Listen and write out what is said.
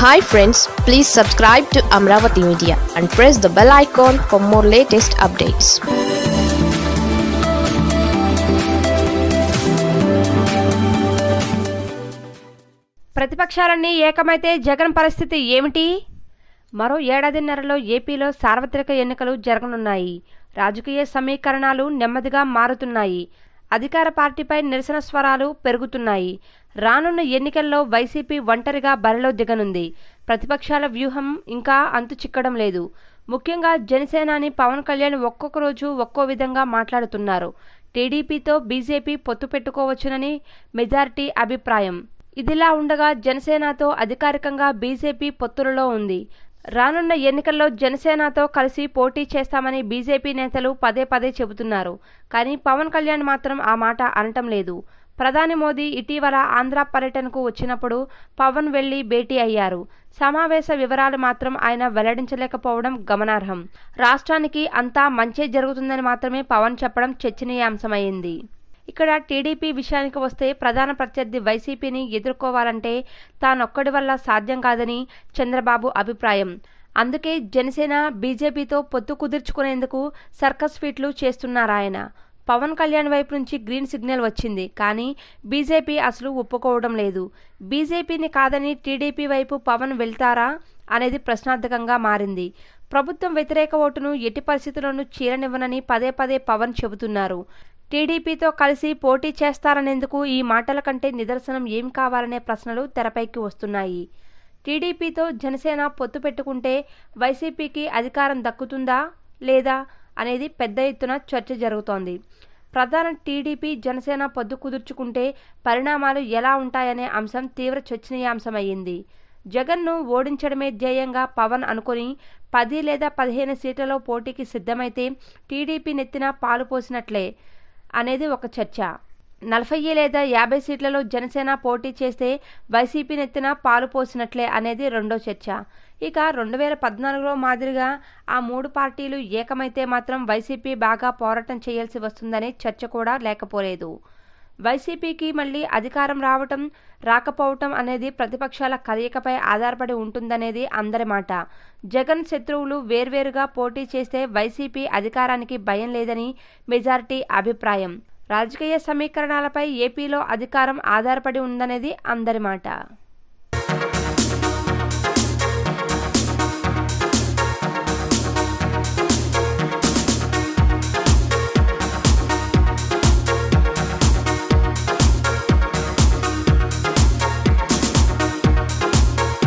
hi friends please subscribe to Amaravati media and press the bell icon for more latest updates ప్రతిపక్షాలన్నీ ఏకమైతే జగన్ పరిస్థితి ఏమిటి మరో ఏడాదిన్నరలో ఏపీలో సార్వత్రిక ఎన్నికలు జరగనున్నాయి రాజకీయ సమీకరణాలు నెమ్మదిగా మారుతున్నాయి అధికార పార్టీపై నిరసన స్వరాలు పెరుగుతున్నాయి రానున్న ఎన్నికల్లో వైసీపీ ఒంటరిగా బరిలో దిగనుంది ప్రతిపక్షాల వ్యూహం ఇంకా అంతు చిక్కడం లేదు ముఖ్యంగా జనసేనాని పవన్ కళ్యాణ్ ఒక్కొక్క రోజు ఒక్కో విధంగా మాట్లాడుతున్నారు టీడీపీతో బీజేపీ పొత్తు పెట్టుకోవచ్చునని మెజారిటీ అభిప్రాయం ఇదిలా ఉండగా జనసేనతో అధికారికంగా బీజేపీ పొత్తులలో ఉంది రానున్న ఎన్నికల్లో జనసేనతో కలిసి పోటీ చేస్తామని బీజేపీ నేతలు పదే పదే చెబుతున్నారు కానీ పవన్ కళ్యాణ్ మాత్రం ఆ మాట అనటం లేదు ప్రధాని మోదీ ఇటీవల ఆంధ్ర పర్యటనకు వచ్చినప్పుడు పవన్ వెళ్లి భేటీ అయ్యారు సమావేశ వివరాలు మాత్రం ఆయన వెల్లడించలేకపోవడం గమనార్హం రాష్ట్రానికి అంతా మంచే జరుగుతుందని మాత్రమే పవన్ చెప్పడం చర్చనీయాంశమైంది ఇక్కడ టీడీపీ విషయానికి వస్తే ప్రధాన ప్రత్యర్థి వైసీపీని ఎదుర్కోవాలంటే తానొక్కడి వల్ల సాధ్యం కాదని చంద్రబాబు అభిప్రాయం అందుకే జనసేన బీజేపీతో పొత్తు కుదుర్చుకునేందుకు సర్కస్ ఫీట్లు చేస్తున్నారాయన పవన్ కళ్యాణ్ వైపు నుంచి గ్రీన్ సిగ్నల్ వచ్చింది కానీ బీజేపీ అసలు ఒప్పుకోవడం లేదు బీజేపీని కాదని టీడీపీ వైపు పవన్ వెళ్తారా అనేది ప్రశ్నార్థకంగా మారింది ప్రభుత్వం వ్యతిరేక ఓటును ఎట్టి పరిస్థితుల్లోనూ చీరనివ్వనని పదే పదే పవన్ చెబుతున్నారు టీడీపీతో కలిసి పోటీ చేస్తారనేందుకు ఈ మాటల కంటే నిదర్శనం ఏం కావాలనే ప్రశ్నలు తెరపైకి వస్తున్నాయి టీడీపీతో జనసేన పొత్తు పెట్టుకుంటే వైసీపీకి అధికారం దక్కుతుందా లేదా అనేది పెద్ద ఎత్తున చర్చ జరుగుతోంది ప్రధాన టీడీపీ జనసేన పొత్తు కుదుర్చుకుంటే పరిణామాలు ఎలా ఉంటాయనే అంశం తీవ్ర చర్చనీయాంశమయ్యింది జగన్ను ఓడించడమే ధ్యేయంగా పవన్ అనుకుని పది లేదా పదిహేను సీట్లలో పోటీకి సిద్ధమైతే టీడీపీ నెత్తిన పాలు పోసినట్లే అనేది ఒక చర్చ నలభై లేదా యాభై సీట్లలో జనసేన పోటీ చేస్తే వైసీపీ నెత్తిన పాలు పోసినట్లే అనేది రెండో చర్చ ఇక రెండు వేల పద్నాలుగులో మాదిరిగా ఆ మూడు పార్టీలు ఏకమైతే మాత్రం వైసీపీ బాగా పోరాటం చేయాల్సి వస్తుందనే చర్చ కూడా లేకపోలేదు వైసీపీకి మళ్ళీ అధికారం రావటం రాకపోవటం అనేది ప్రతిపక్షాల కలయికపై ఆధారపడి ఉంటుందనేది అందరి మాట జగన్ శత్రువులు వేర్వేరుగా పోటీ చేస్తే వైసీపీ అధికారానికి భయం లేదని మెజారిటీ అభిప్రాయం రాజకీయ సమీకరణాలపై ఏపీలో అధికారం ఆధారపడి ఉందనేది అందరి మాట